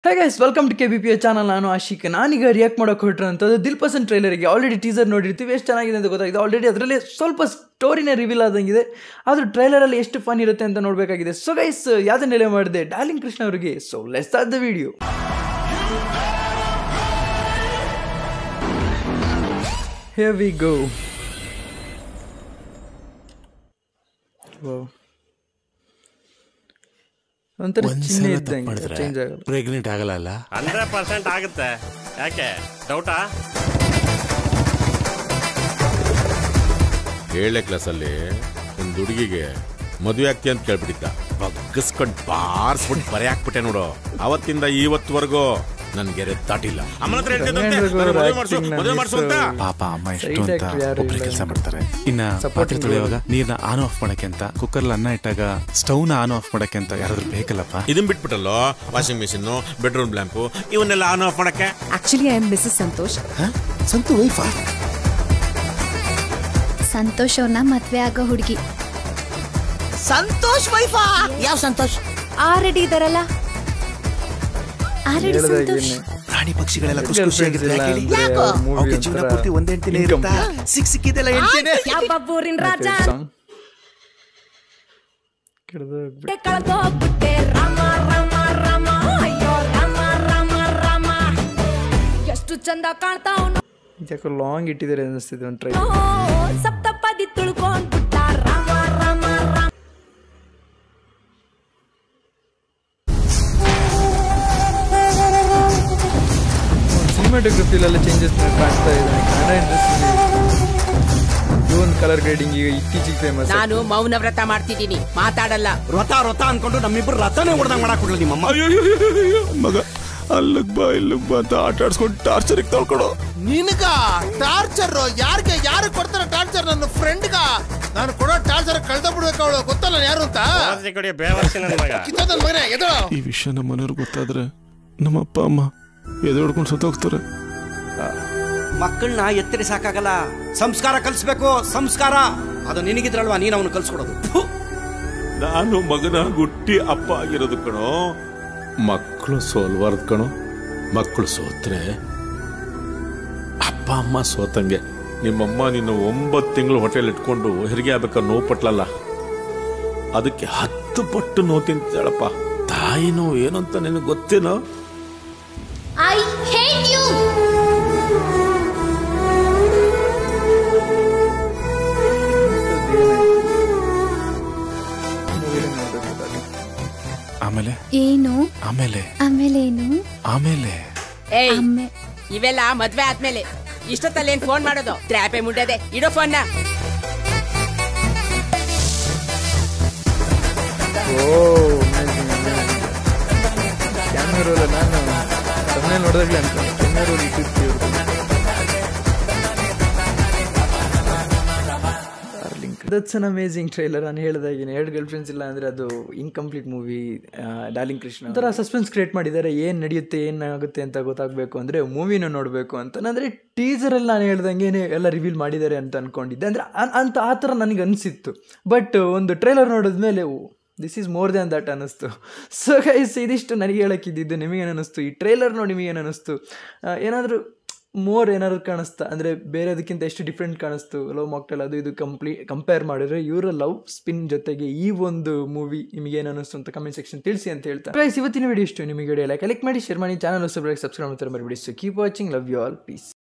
Hey guys welcome to K B P A channel ನಾನು ಆಶಿಕ್ ನಾನೀಗ react ಮಾಡೋಕೆ ಹೊರಟ್ರೆ ಅಂತದ್ದು ದಿಲ್ ಪಸಂದ್ ಟ್ರೈಲರಿಗೆ ಆಲ್ರೆಡಿ ಟೀಸರ್ ನೋಡಿರ್ತೀವಿ ಎಷ್ಟು ಚೆನ್ನಾಗಿದೆ ಅಂತ ಗೊತ್ತಾಗಿದೆ ಆಲ್ರೆಡಿ ಅದರಲ್ಲಿ ಸ್ವಲ್ಪ ಸ್ಟೋರಿನೇ ರಿವೀಲ್ ಆದಂಗಿದೆ ಆದರೂ ಟ್ರೈಲರಲ್ಲಿ ಎಷ್ಟು ಫನ್ ಇರುತ್ತೆ ಅಂತ ನೋಡಬೇಕಾಗಿದೆ ಸೊ ಗೈಸ್ ಯಾವ್ದನ್ನೆಲ್ಲ ಮಾಡಿದೆ ಡಾರ್ಲಿಂಗ್ ಕೃಷ್ಣ ಅವರಿಗೆ so let's start the video Here we go. Wow. ಒಂಥರ ಚಿಹ್ನೆ ಒಂದ್ಸಲ ಇದ್ದಂಗೆ ಮಾಡಿದ್ರೆ ಚೇಂಜ್ ಆಗಲ್ಲ ಪ್ರೆಗ್ನೆಂಟ್ ಆಗಲ್ಲ ಅಲ್ಲ ಹಂಡ್ರೆಡ್ ಪರ್ಸೆಂಟ್ ಆಗುತ್ತೆ ಯಾಕೆ ಡೌಟಾ ಏಳನೇ ಕ್ಲಾಸಲ್ಲಿ ಒಂದು ಹುಡುಗಿಗೆ ಮದುವೆ ಆಗ್ತಿ ಅಂತ ಕೇಳ್ಬಿಟ್ಟಿದ್ದ ಬಗ್ಗಸ್ಕೊಂಡ್ ಬಾರ್ಸ್ಬಿಟ್ಟು ಬರೆ ಹಾಕ್ಬಿಟ್ಟೆ ನೋಡು ಅವತ್ತಿಂದ ಇವತ್ತುವರೆಗೂ ನನ್ ಗೆರೆ ದಾಟಿಲ್ಲ ಅಮ್ಮನ ಹತ್ರ ಹೇಳ್ತಿದ್ದಂತೆ, ಧರ್ಮೇಂದ್ರ ನನಗೆ ಮದುವೆ ಅವ್ರ ಮಾಡ್ಸು, acting ನ ಮದುವೆ ಮಾಡ್ಸು ಅಂತ miss. ಪಾಪ ಅಮ್ಮ ಎಷ್ಟು Side ಅಂತ actor ಯಾರು ಒಬ್ರು ಇಲ್ಲ. ಕೆಲಸ ಮಾಡ್ತಾರೆ ಇನ್ನ Supporting ಪಾತ್ರೆ ತೊಳೆಯುವಾಗ ನೀರ್ನ ಆನ್ ಆಫ್ ಮಾಡಕ್ಕೆ ಅಂತ ಕುಕ್ಕರ್ಲಿ ಅನ್ನ ಇಟ್ಟಾಗ ಸ್ಟವ್ನ ಆನ್ ಆಫ್ ಮಾಡಕ್ಕೆ ಅಂತ ಯಾರಾದ್ರೂ ಬೇಕಲ್ಲಪ್ಪ ಇದನ್ ಬಿಟ್ಬಿಟ್ಟಲ್ಲೋ ವಾಷಿಂಗ್ ಮಿಷಿನ್ ಬೆಡ್ರೂಮ್ ಲ್ಯಾಂಪು ಇವನ್ನೆಲ್ಲ ಆನ್ ಆಫ್ ಮಾಡಕ್ಕೆ actually I am Mrs Santhosh Santhu ವೈಫಾ ಸಂತೋಷ್ ಅವ್ರನ್ನ ಮದ್ವೆ ಆಗೋ ಹುಡುಗಿ ಸಂತೋಷ್ ವೈಫಾ ಯಾವ ಸಂತೋಷ್ ಆಲ್ರೆಡಿ ಇದಾರಲ್ಲ ಆಲ್ರೆಡಿ ಹೇಳ್ದಾಗೆ ಸಂತೋಷ್ ಏನೇ. ಪ್ರಾಣಿ ಪಕ್ಷಿಗಳೆಲ್ಲ ಖುಷಿ Girlfriends ಖುಷಿಯಾಗಿದ್ರೆ ಇಲ್ಲ ಯಾಕೆ ಹೇಳಿ? ಅಂದ್ರೆ ಯಾಕೋ? ಆ movie ಅವ್ಕೆ ಜೀವನ ಒಂಥರ ಪೂರ್ತಿ ಒಂದೇ ಹೆಂಡತಿನೇ ಇರುತ್ತಾ incomplete. ಸಿಕ್ ಸಿಕ್ಕಿದೆಲ್ಲ ಹೆಂಡತಿನೇ ಯಾವ ಊರಿನ ರಾಜ My favorite song. ಕೆಡ್ದು ಹೋಗ್ಬಿಟ್ಟು. ಕಳ್ದೋಗ್ಬಿಟ್ಟೆ ರಾಮ ರಾಮ ರಾಮ ಅಯ್ಯೋ ರಾಮ ರಾಮ ರಾಮ ಎಷ್ಟು ಚಂದ ಕಾಣ್ತಾವ್ನು ಯಾಕೋ ಲಾಂಗ್ ಇಟ್ಟಿದ್ದಾರೆ ಅನಿಸ್ತಿದೆ ಒಂದು ಟ್ರೈ ಸಪ್ತಪದಿ ತುಳ್ಕೊಂಡ್ಬಿಟ್ಟ ರಾಮ ರಾಮ ರಾಮ ಸಿನಿಮಾಟೋಗ್ರಫಿಲೆಲ್ಲ ಚೇಂಜಸ್ ಕಾಣ್ತಾ ಇದೆ ಕನ್ನಡ ಇಂಡಸ್ಟ್ರಿ ಒಂದು ಕಲರ್ ಗ್ರೇಡಿಂಗ್ ಈಗ ಇತ್ತೀಚೆಗೆ ಫೇಮಸ್ ನಾನು ಮೌನ ವ್ರತ ಮಾಡ್ತಿದ್ದೀನಿ ಮಾತಾಡಲ್ಲ ವ್ರತ ವ್ರತ ಅನ್ಕೊಂಡು ನಮ್ಮಿಬ್ರು ರಥನೇ ಹೊಡೆದಂಗ್ ಮಾಡಕ್ ಕೊಡ್ಲ ನಿಮ್ಮಮ್ಮ ಮಗ ಅಲ್ಲಿಗ್ ಬಾ ಇಲ್ಲಿಗ್ ಬಾ ಅಂತ ಆಟ ಆಡ್ಸ್ಕೊಂಡು ಟಾರ್ಚರಿಗೆ ತೊಳ್ಕೊಡು ನಿನಗ ಟಾರ್ಚರ್ ಯಾರಿಗೆ ಯಾರು ಕೊಡ್ತಾರೆ ಟಾರ್ಚರ್ ನನ್ನ ಫ್ರೆಂಡ್ಗ ನಾನು ಕೊಡೋ ಟಾರ್ಚರ್ ಕಳ್ದ ಬಿಡ್ಬೇಕು ಅವಳು ಗೊತ್ತಲ್ಲ ಯಾರು ಅಂತ ಕೊಡಿ ಬೇವರ್ಸಿ ನನ್ನ ಮಗ ಕಿತ್ತೋ ನನ್ನ ಮಗನೇ ಎದಳು ಈ ವಿಷಯ ನಮ್ಮ ಮನೆಯವ್ರಿಗೆ ಗೊತ್ತಾದ್ರೆ ನಮ್ಮ ಅಪ್ಪ ಅಮ್ಮ ಎದೆ ಹೊಡ್ಕೊಂಡು ಸತ್ತೋಗ್ತಾರೆ ಮಕ್ಕಳನ್ನ ಎತ್ತರಿ ಸಾಕಾಗಲ್ಲ ಸಂಸ್ಕಾರ ಕಲಿಸ್ಬೇಕು ಸಂಸ್ಕಾರ ಅದು ನಿನಗಿದ್ರಲ್ವಾ ನೀನ್ ಅವನು ಕಲ್ಸ್ಕೊಡೋದು ಥು. ನಾನು ಮಗನ ಹುಟ್ಟಿ ಅಪ್ಪ ಆಗಿರೋದು ಕಣೋ ಮಕ್ಕಳು ಸೋಲ್ಬಾರ್ದು ಕಣೋ ಮಕ್ಕಳು ಸೋತ್ರೆ ಅಪ್ಪ ಅಮ್ಮ ಸೋತಂಗೆ ನಿಮ್ಮಮ್ಮ ನಿನ್ನ ಒಂಬತ್ತು ತಿಂಗಳು ಹೋಟೆಲ್ ಇಟ್ಕೊಂಡು ಹೆರಿಗೆ ಆಗ್ಬೇಕಾದ್ರೆ ನೋವು ಪಟ್ಲಲ್ಲ ಅದಕ್ಕೆ ಹತ್ತು ಪಟ್ಟು ನೋವು ತಿಂತಾಳಪ್ಪ ತಾಯಿ ನೋವು ಏನು ಅಂತ ನಿನಗೆ ಗೊತ್ತೇನೋ ಐ ಹೇಟ್ ಯು ಆಮೇಲೆ ಏನು ಆಮೇಲೆ ಆಮೇಲೆ ಏನು ಆಮೇಲೆ ಏಯ್ ಆಮೆ ಇವೆಲ್ಲ ಮದ್ವೆ ಆದ್ಮೇಲೆ ಇಷ್ಟೊತ್ತಲ್ಲಿ ಏನ್ ಫೋನ್ ಮಾಡೋದು ತ್ರಾಪೆ ಮುಂಡದೆ ಇಡೋ ಫೋನ್ನ ಓ ಕ್ಯಾಮ್ರಾ ರೋಲ್ ನಾನು ತಮ್ಮನೇ ನೋಡಿದಾಗಲೇ ಅಂತ ಕ್ಯಾಮ್ರಾ ರೋಲ್ ಇಟ್ಟಿರ್ತೀವಿ ದಟ್ಸ್ ಅನ್ ಅಮೇಸಿಂಗ್ ಟ್ರೈಲರ್ ನಾನು ಹೇಳಿದಾಗಿನ ಎರಡು ಗರ್ಲ್ ಫ್ರೆಂಡ್ಸ್ ಇಲ್ಲ ಅಂದರೆ ಅದು ಇನ್ಕಂಪ್ಲೀಟ್ ಮೂವಿ ಡಾರ್ಲಿಂಗ್ ಕೃಷ್ಣ ಒಂಥರ ಸಸ್ಪೆನ್ಸ್ ಕ್ರಿಯೇಟ್ ಮಾಡಿದ್ದಾರೆ ಏನು ನಡೆಯುತ್ತೆ ಏನಾಗುತ್ತೆ ಅಂತ ಗೊತ್ತಾಗಬೇಕು ಅಂದರೆ ಮೂವಿನೂ ನೋಡಬೇಕು ಅಂತ ಅಂದರೆ ಟೀಸರಲ್ಲಿ ನಾನು ಹೇಳ್ದಂಗೆ ಎಲ್ಲ ರಿವೀಲ್ ಮಾಡಿದ್ದಾರೆ ಅಂತ ಅಂದ್ಕೊಂಡಿದ್ದೆ ಅಂದರೆ ಅಂತ ಆ ಥರ ನನಗೆ ಅನಿಸಿತ್ತು ಬಟ್ ಒಂದು ಟ್ರೈಲರ್ ನೋಡಿದ್ಮೇಲೆ this is more than that ಅನ್ನಿಸ್ತು ಸೊ ಗೈಸ್ ಇದಿಷ್ಟು ನನಗೆ ಹೇಳಕ್ಕಿದ್ದಿದ್ದು ನಿಮಗೇನು ಅನ್ನಿಸ್ತು ಈ ಟ್ರೈಲರ್ ನೋಡಿ ನಿಮಗೇನು ಅನ್ನಿಸ್ತು ಏನಾದರೂ ಮೋರ್ ಏನಾದ್ರು ಕಾಣಿಸ್ತಾ ಅಂದರೆ ಬೇರೆದಕ್ಕಿಂತ ಎಷ್ಟು ಡಿಫ್ರೆಂಟ್ ಕಾಣಿಸ್ತು ಲವ್ ಮಾಕ್ಟೆಲ್ ಅದು ಇದು ಕಂಪ್ಲೀ ಕಂಪೇರ್ ಮಾಡಿದ್ರೆ ಇವರ ಲವ್ ಸ್ಪಿನ್ ಜೊತೆಗೆ ಈ ಒಂದು ಮೂವಿ ನಿಮಗೆ ಏನು ಅನ್ನಿಸ್ತು ಅಂತ ಕಮೆಂಟ್ ಸೆಕ್ಷನ್ ತಿಳಿಸಿ ಅಂತ ಹೇಳ್ತಾ ಗೈಸ್ ಇವತ್ತಿನ ವಿಡಿಯೋ ಇಷ್ಟು ನಿಮಗೆ ವಿಡಿಯೋ ಲೈಕ್ ಮಾಡಿ ಶೇರ್ ಮಾಡಿ ಚಾನಲ್ ಸಬ್ಸ್ಕ್ರೈಬ್ ಮಾಡ್ತಾರೆ ಮರಿಬಿಡಿ so keep watching love you all piece